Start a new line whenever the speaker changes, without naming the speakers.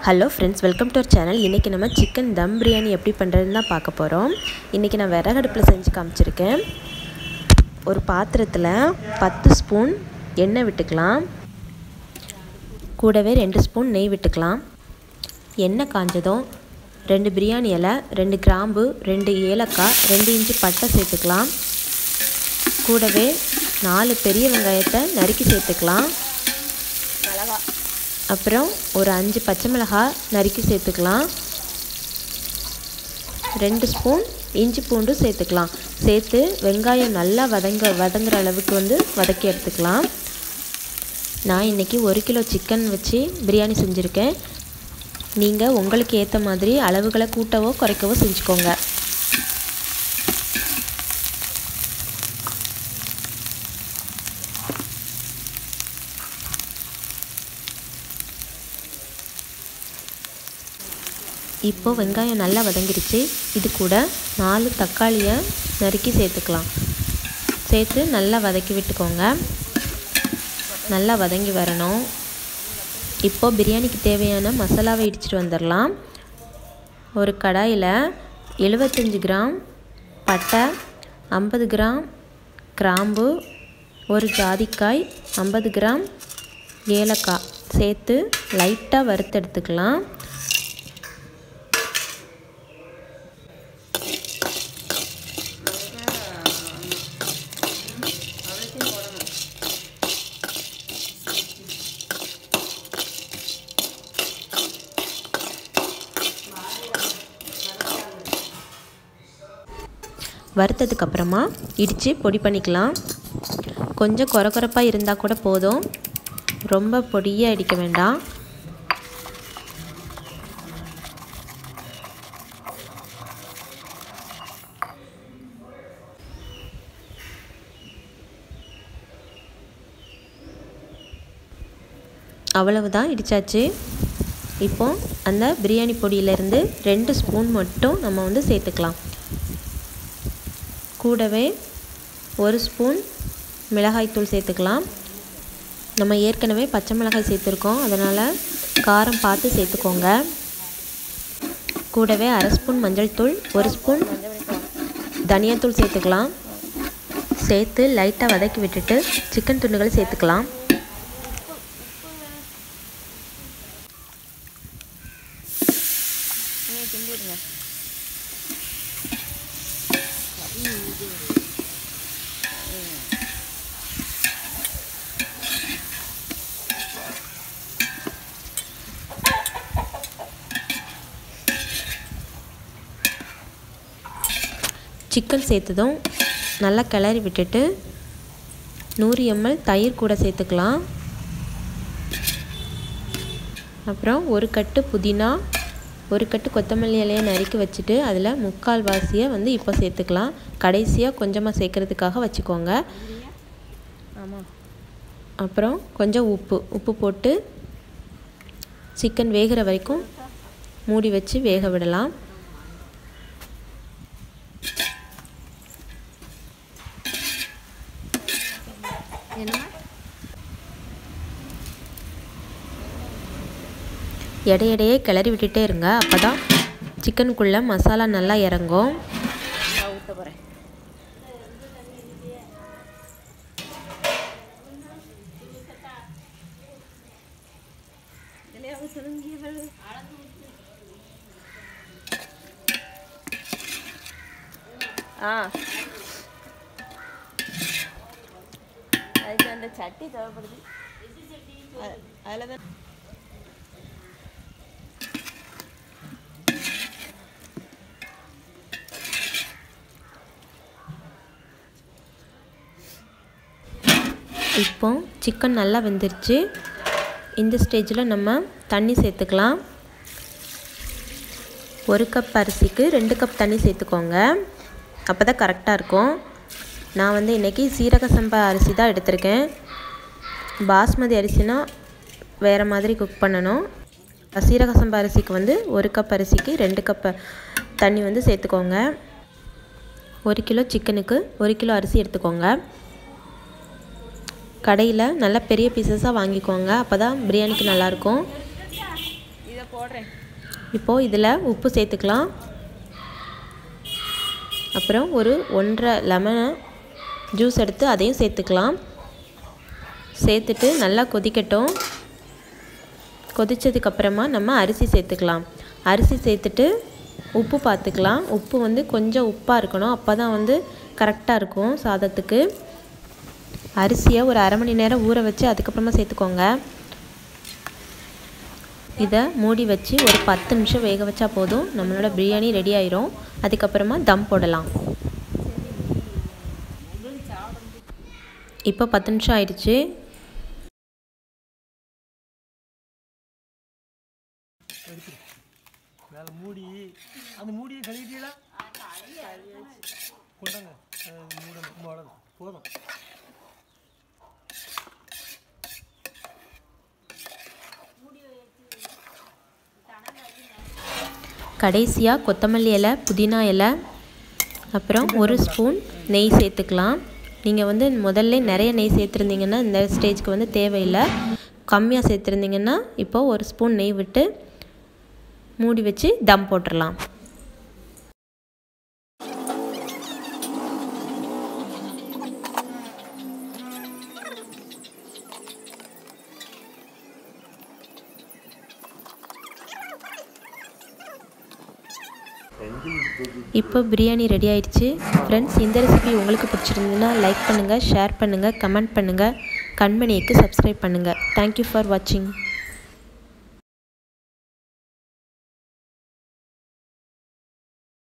hello friends welcome to our channel இன்றைக்கி நம்ம chicken தம் பிரியாணி எப்படி பண்ணுறதுன்னு தான் பார்க்க போகிறோம் இன்றைக்கி நான் விறகடுப்பில் செஞ்சு காமிச்சிருக்கேன் ஒரு பாத்திரத்தில் பத்து ஸ்பூன் எண்ணெய் விட்டுக்கலாம் கூடவே ரெண்டு ஸ்பூன் நெய் விட்டுக்கலாம் எண்ணெய் காஞ்சதும் ரெண்டு பிரியாணி இலை ரெண்டு கிராம்பு ரெண்டு ஏலக்காய் ரெண்டு இன்ச்சு பட்டை சேர்த்துக்கலாம் கூடவே நாலு பெரிய வெங்காயத்தை நறுக்கி சேர்த்துக்கலாம் அப்புறம் ஒரு அஞ்சு பச்சை மிளகாய் நறுக்கி சேர்த்துக்கலாம் ரெண்டு ஸ்பூன் இஞ்சி பூண்டு சேர்த்துக்கலாம் சேர்த்து வெங்காயம் நல்லா வதங்க வதங்குற அளவுக்கு வந்து வதக்கி எடுத்துக்கலாம் நான் இன்றைக்கி ஒரு கிலோ சிக்கன் வச்சு பிரியாணி செஞ்சுருக்கேன் நீங்கள் உங்களுக்கு ஏற்ற மாதிரி அளவுகளை கூட்டவோ குறைக்கவோ செஞ்சுக்கோங்க இப்போது வெங்காயம் நல்லா வதங்கிடுச்சு இது கூட நாலு தக்காளியை நறுக்கி சேர்த்துக்கலாம் சேர்த்து நல்லா வதக்கி விட்டுக்கோங்க நல்லா வதங்கி வரணும் இப்போது பிரியாணிக்கு தேவையான மசாலாவை இடிச்சிட்டு வந்துடலாம் ஒரு கடாயில் எழுபத்தஞ்சி கிராம் பட்டை ஐம்பது கிராம் கிராம்பு ஒரு ஜாதிக்காய் ஐம்பது கிராம் ஏலக்காய் சேர்த்து லைட்டாக வறுத்தெடுத்துக்கலாம் வறுத்ததுக்கப்புறமா இடித்து பொடி பண்ணிக்கலாம் கொஞ்சம் குறை குறைப்பாக இருந்தால் கூட போதும் ரொம்ப பொடியாக அடிக்க வேண்டாம் அவ்வளவுதான் இடித்தாச்சு இப்போ அந்த பிரியாணி பொடியிலேருந்து ரெண்டு ஸ்பூன் மட்டும் நம்ம வந்து சேர்த்துக்கலாம் கூடவே ஒரு ஸ்பூன் மிளகாய்த்தூள் சேர்த்துக்கலாம் நம்ம ஏற்கனவே பச்சை மிளகாய் சேர்த்துருக்கோம் அதனால் காரம் பார்த்து சேர்த்துக்கோங்க கூடவே அரை ஸ்பூன் மஞ்சள் தூள் ஒரு ஸ்பூன் தனியாத்தூள் சேர்த்துக்கலாம் சேர்த்து லைட்டாக வதக்கி விட்டுட்டு சிக்கன் துண்டுகள் சேர்த்துக்கலாம் சிக்கன் சேர்த்ததும் நல்லா கிளறி விட்டுட்டு நூறு எம்எல் தயிர் கூட சேர்த்துக்கலாம் அப்புறம் ஒரு கட்டு புதினா ஒரு கட்டு கொத்தமல்லி இலையை நறுக்கி வச்சுட்டு அதில் முக்கால் வாசியை வந்து இப்போ சேர்த்துக்கலாம் கடைசியாக கொஞ்சமாக சேர்க்குறதுக்காக வச்சுக்கோங்க அப்புறம் கொஞ்சம் உப்பு உப்பு போட்டு சிக்கன் வேகிற வரைக்கும் மூடி வச்சு வேக விடலாம் இடையிடையே கிளறி விட்டுட்டே இருங்க அப்போ தான் சிக்கனுக்குள்ளே மசாலா நல்லா இறங்கும்
ஆ அதுக்கு அந்த சட்டி தேவைப்படுது அதில் தான்
இப்போ சிக்கன் நல்லா வெந்துருச்சு இந்த ஸ்டேஜில் நம்ம தண்ணி சேர்த்துக்கலாம் ஒரு கப் அரிசிக்கு ரெண்டு கப் தண்ணி சேர்த்துக்கோங்க அப்போ தான் கரெக்டாக இருக்கும் நான் வந்து இன்றைக்கி சீரக சம்பா அரிசி தான் எடுத்திருக்கேன் பாஸ்மதி அரிசினா வேறு மாதிரி குக் பண்ணணும் சீரக சம்பா அரிசிக்கு வந்து ஒரு கப் அரிசிக்கு ரெண்டு கப் தண்ணி வந்து சேர்த்துக்கோங்க ஒரு கிலோ சிக்கனுக்கு ஒரு கிலோ அரிசி எடுத்துக்கோங்க கடையில் நல்லா பெரிய பீசஸாக வாங்கிக்கோங்க அப்போ தான் பிரியாணிக்கு நல்லாயிருக்கும்
இதை இதை போடுறேன்
இப்போது இதில் உப்பு சேர்த்துக்கலாம் அப்புறம் ஒரு ஒன்றரை லெமனை ஜூஸ் எடுத்து அதையும் சேர்த்துக்கலாம் சேர்த்துட்டு நல்லா கொதிக்கட்டும் கொதித்ததுக்கப்புறமா நம்ம அரிசி சேர்த்துக்கலாம் அரிசி சேர்த்துட்டு உப்பு பார்த்துக்கலாம் உப்பு வந்து கொஞ்சம் உப்பாக இருக்கணும் அப்போ தான் வந்து கரெக்டாக இருக்கும் சாதத்துக்கு அரிசியை ஒரு அரை மணி நேரம் ஊற வச்சு அதுக்கப்புறமா சேர்த்துக்கோங்க இதை மூடி வச்சு ஒரு பத்து நிமிஷம் வேக வச்சா போதும் நம்மளோட பிரியாணி ரெடி ஆயிரும் அதுக்கப்புறமா தம் போடலாம் இப்போ பத்து நிமிஷம் ஆயிடுச்சு
மேலே மூடி அந்த மூடியை கழுவிட்டீங்களா கொண்டாங்க அது மூடணும் மூடணும் போதும்
கடைசியாக கொத்தமல்லி இலை புதினா இலை அப்புறம் ஒரு ஸ்பூன் நெய் சேர்த்துக்கலாம் நீங்கள் வந்து முதல்ல நிறைய நெய் சேர்த்துருந்தீங்கன்னா இந்த ஸ்டேஜ்க்கு வந்து தேவையில்லை கம்மியாக சேர்த்துருந்தீங்கன்னா இப்போது ஒரு ஸ்பூன் நெய் விட்டு மூடி வச்சு தம் போட்டுடலாம் இப்போ பிரியாணி ரெடி ஆயிடுச்சு ஃப்ரெண்ட்ஸ் இந்த ரெசிபி உங்களுக்கு பிடிச்சிருந்ததுன்னா லைக் பண்ணுங்கள் ஷேர் பண்ணுங்கள் கமெண்ட் பண்ணுங்கள் கண்மணிக்கு சப்ஸ்கிரைப் பண்ணுங்கள் தேங்க்யூ ஃபார் வாட்சிங்